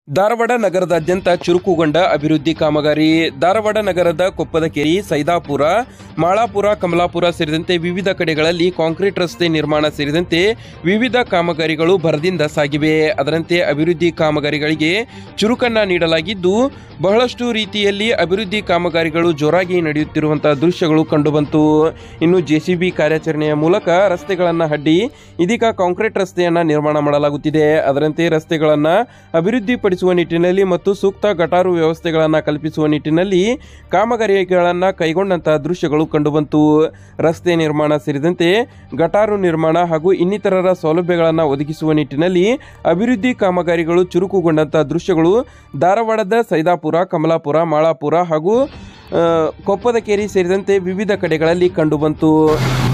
ಧಾರವಾಡ ನಗರದಾದ್ಯಂತ ಚುರುಕುಗೊಂಡ ಅಭಿವೃದ್ಧಿ ಕಾಮಗಾರಿ ಧಾರವಾಡ ನಗರದ ಕೊಪ್ಪದಕೆರೆ ಸೈದಾಪುರ ಮಾಳಾಪುರ ಕಮಲಾಪುರ ಸೇರಿದಂತೆ ವಿವಿಧ ಕಡೆಗಳಲ್ಲಿ ಕಾಂಕ್ರೀಟ್ ರಸ್ತೆ ನಿರ್ಮಾಣ ಸೇರಿದಂತೆ ವಿವಿಧ ಕಾಮಗಾರಿಗಳು ಭರದಿಂದ ಸಾಗಿವೆ ಅದರಂತೆ ಅಭಿವೃದ್ಧಿ ಕಾಮಗಾರಿಗಳಿಗೆ ಚುರುಕನ್ನ ನೀಡಲಾಗಿದ್ದು ಬಹಳಷ್ಟು ರೀತಿಯಲ್ಲಿ ಅಭಿವೃದ್ಧಿ ಕಾಮಗಾರಿಗಳು ಜೋರಾಗಿ ನಡೆಯುತ್ತಿರುವಂತಹ ದೃಶ್ಯಗಳು ಕಂಡುಬಂತು ಇನ್ನು ಜೆಸಿಬಿ ಕಾರ್ಯಾಚರಣೆಯ ಮೂಲಕ ರಸ್ತೆಗಳನ್ನು ಹಡ್ಡಿ ಇದೀಗ ಕಾಂಕ್ರೀಟ್ ರಸ್ತೆಯನ್ನ ನಿರ್ಮಾಣ ಮಾಡಲಾಗುತ್ತಿದೆ ಅದರಂತೆ ರಸ್ತೆಗಳನ್ನು ಅಭಿವೃದ್ಧಿಪಡಿಸುವ ನಿಟ್ಟಿನಲ್ಲಿ ಮತ್ತು ಸೂಕ್ತ ಗಟಾರು ವ್ಯವಸ್ಥೆಗಳನ್ನು ಕಲ್ಪಿಸುವ ನಿಟ್ಟಿನಲ್ಲಿ ಕಾಮಗಾರಿಗಳನ್ನು ಕೈಗೊಂಡಂತಹ ದೃಶ್ಯಗಳು ಕಂಡುಬಂತು ರಸ್ತೆ ನಿರ್ಮಾಣ ಸೇರಿದಂತೆ ಗಟಾರು ನಿರ್ಮಾಣ ಹಾಗೂ ಇನ್ನಿತರರ ಸೌಲಭ್ಯಗಳನ್ನು ಒದಗಿಸುವ ನಿಟ್ಟಿನಲ್ಲಿ ಅಭಿವೃದ್ಧಿ ಕಾಮಗಾರಿಗಳು ಚುರುಕುಗೊಂಡಂತಹ ದೃಶ್ಯಗಳು ಧಾರವಾಡದ ಸೈದಾಪುರ ಕಮಲಾಪುರ ಮಾಳಾಪುರ ಹಾಗೂ ಆ, ಕೊಪ್ಪದಕೇರಿ ಸೇರಿದಂತೆ ವಿವಿಧ ಕಡೆಗಳಲ್ಲಿ ಕಂಡುಬಂತು